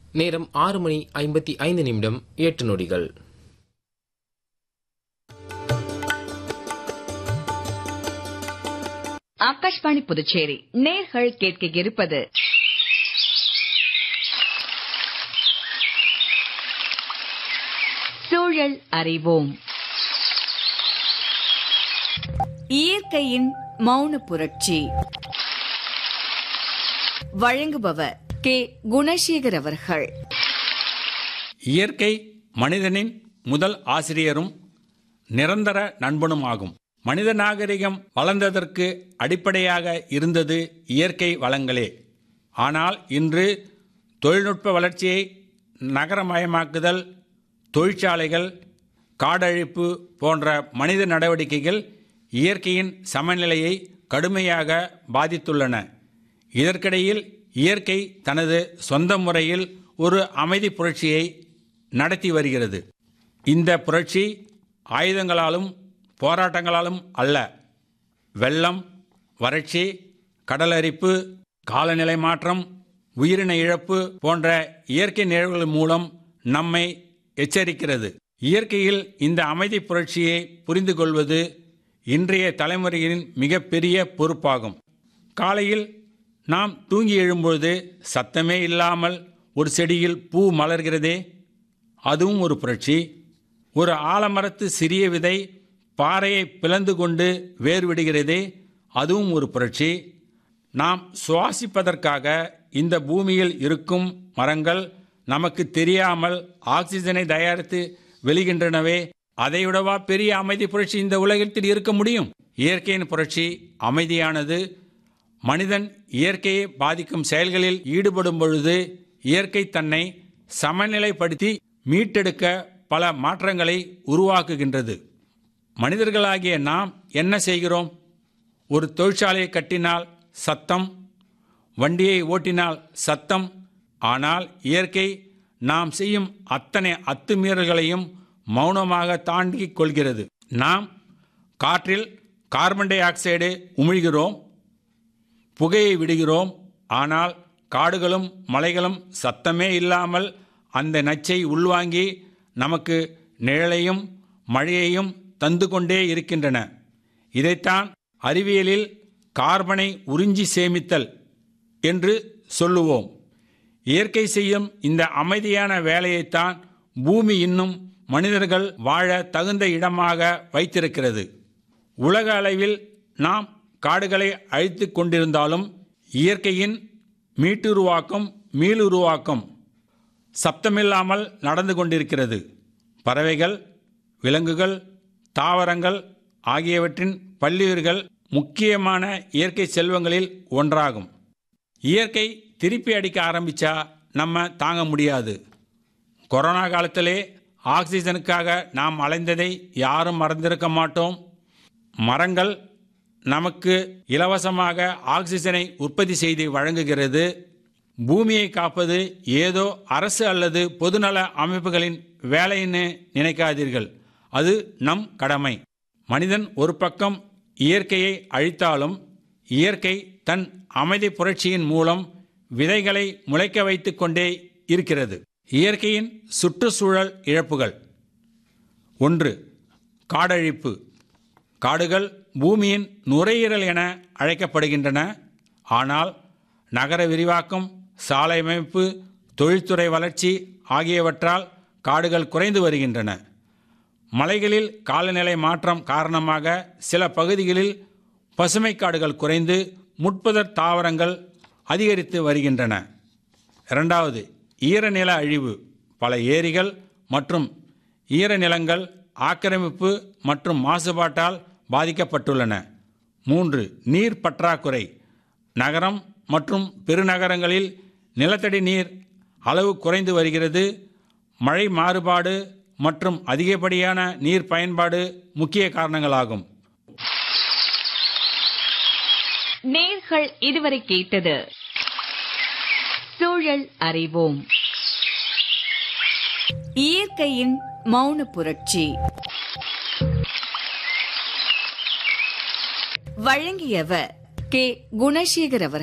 நேரம் ஆறு மணி ஐம்பத்தி ஐந்து நிமிடம் எட்டு நொடிகள் ஆகாஷ்வாணி புதுச்சேரி நேர்கள் கேட்க இருப்பது சூழல் அறிவோம் இயற்கையின் மௌன புரட்சி வழங்குபவர் கே குணசேகர் அவர்கள் இயற்கை மனிதனின் முதல் ஆசிரியரும் நிரந்தர நண்பனும் ஆகும் மனித நாகரிகம் வளர்ந்ததற்கு அடிப்படையாக இருந்தது இயற்கை வளங்களே ஆனால் இன்று தொழில்நுட்ப வளர்ச்சியை நகரமயமாக்குதல் தொழிற்சாலைகள் காடழிப்பு போன்ற மனித நடவடிக்கைகள் இயற்கையின் சமநிலையை கடுமையாக பாதித்துள்ளன இதற்கிடையில் இயற்கை தனது சொந்த முறையில் ஒரு அமைதி புரட்சியை நடத்தி வருகிறது இந்த புரட்சி ஆயுதங்களாலும் போராட்டங்களாலும் அல்ல வெள்ளம் வறட்சி கடலரிப்பு காலநிலை மாற்றம் உயிரின இழப்பு போன்ற இயற்கை நிகழ்வுகள் மூலம் நம்மை எச்சரிக்கிறது இயற்கையில் இந்த அமைதி புரட்சியை புரிந்து கொள்வது இன்றைய தலைமுறையின் மிகப்பெரிய பொறுப்பாகும் காலையில் நாம் தூங்கி எழும்பொழுது சத்தமே இல்லாமல் ஒரு செடியில் பூ மலர்கிறதே அதுவும் ஒரு புரட்சி ஒரு ஆலமரத்து சிறிய விதை பாறையை பிளந்து கொண்டு வேர் விடுகிறதே அதுவும் ஒரு புரட்சி நாம் சுவாசிப்பதற்காக இந்த பூமியில் இருக்கும் மரங்கள் நமக்கு தெரியாமல் ஆக்சிஜனை தயாரித்து வெளிகின்றனவே அதைவிடவா பெரிய அமைதி புரட்சி இந்த உலகத்தில் இருக்க முடியும் இயற்கையின் புரட்சி அமைதியானது மனிதன் இயற்கையை பாதிக்கும் செயல்களில் ஈடுபடும் பொழுது இயற்கை தன்னை சமநிலைப்படுத்தி மீட்டெடுக்க பல மாற்றங்களை உருவாக்குகின்றது மனிதர்களாகிய நாம் என்ன செய்கிறோம் ஒரு தொழிற்சாலையை கட்டினால் சத்தம் வண்டியை ஓட்டினால் சத்தம் ஆனால் இயற்கை நாம் செய்யும் அத்தனை அத்துமீறல்களையும் மௌனமாக தாண்டிக் கொள்கிறது நாம் காற்றில் கார்பன் டை ஆக்சைடு உமிழ்கிறோம் புகையை விடுகிறோம் ஆனால் காடுகளும் மலைகளும் சத்தமே இல்லாமல் அந்த நச்சை உள்வாங்கி நமக்கு நிழலையும் மழையையும் தந்து கொண்டே இருக்கின்றன இதைத்தான் அறிவியலில் கார்பனை உறிஞ்சி சேமித்தல் என்று சொல்லுவோம் இயற்கை செய்யும் இந்த அமைதியான வேலையைத்தான் பூமி இன்னும் மனிதர்கள் வாழ தகுந்த இடமாக வைத்திருக்கிறது உலக அளவில் நாம் காடுகளை அழித்து கொண்டிருந்தாலும் இயற்கையின் மீட்டுருவாக்கம் மீளுருவாக்கம் சப்தமில்லாமல் நடந்து கொண்டிருக்கிறது பறவைகள் விலங்குகள் தாவரங்கள் ஆகியவற்றின் பல்லுயிர்கள் முக்கியமான இயற்கை செல்வங்களில் ஒன்றாகும் இயற்கை திருப்பி அடிக்க ஆரம்பிச்சா நம்ம தாங்க முடியாது கொரோனா காலத்திலே ஆக்சிஜனுக்காக நாம் அலைந்ததை யாரும் மறந்திருக்க மாட்டோம் மரங்கள் நமக்கு இலவசமாக ஆக்சிஜனை உற்பத்தி செய்து வழங்குகிறது பூமியை காப்பது ஏதோ அரசு அல்லது பொதுநல அமைப்புகளின் வேலைன்னு நினைக்காதீர்கள் அது நம் கடமை மனிதன் ஒரு பக்கம் இயற்கையை அழித்தாலும் இயற்கை தன் அமைதி புரட்சியின் மூலம் விதைகளை முளைக்க வைத்துக் கொண்டே இருக்கிறது இயற்கையின் சுற்றுச்சூழல் இழப்புகள் ஒன்று காடழிப்பு காடுகள் பூமியின் நுரையீரல் என அழைக்கப்படுகின்றன ஆனால் நகர விரிவாக்கம் சாலை அமைப்பு தொழில்துறை வளர்ச்சி ஆகியவற்றால் காடுகள் குறைந்து வருகின்றன மலைகளில் காலநிலை மாற்றம் காரணமாக சில பகுதிகளில் பசுமை காடுகள் குறைந்து முட்புதர் தாவரங்கள் அதிகரித்து வருகின்றன இரண்டாவது ஈரநில அழிவு பல ஏரிகள் மற்றும் ஈரநிலங்கள் ஆக்கிரமிப்பு மற்றும் மாசுபாட்டால் பாதிக்கப்பட்டுள்ளன மூன்று நீர் பற்றாக்குறை நகரம் மற்றும் பெருநகரங்களில் நிலத்தடி நீர் அளவு குறைந்து வருகிறது மழை மாறுபாடு மற்றும் அதிகப்படியான நீர் பயன்பாடு முக்கிய காரணங்களாகும் நேர்கள் இதுவரை கேட்டது சூழல் அறிவோம் இயற்கையின் மௌன புரட்சி வழங்கியவர் கே குணசேகர் அவர்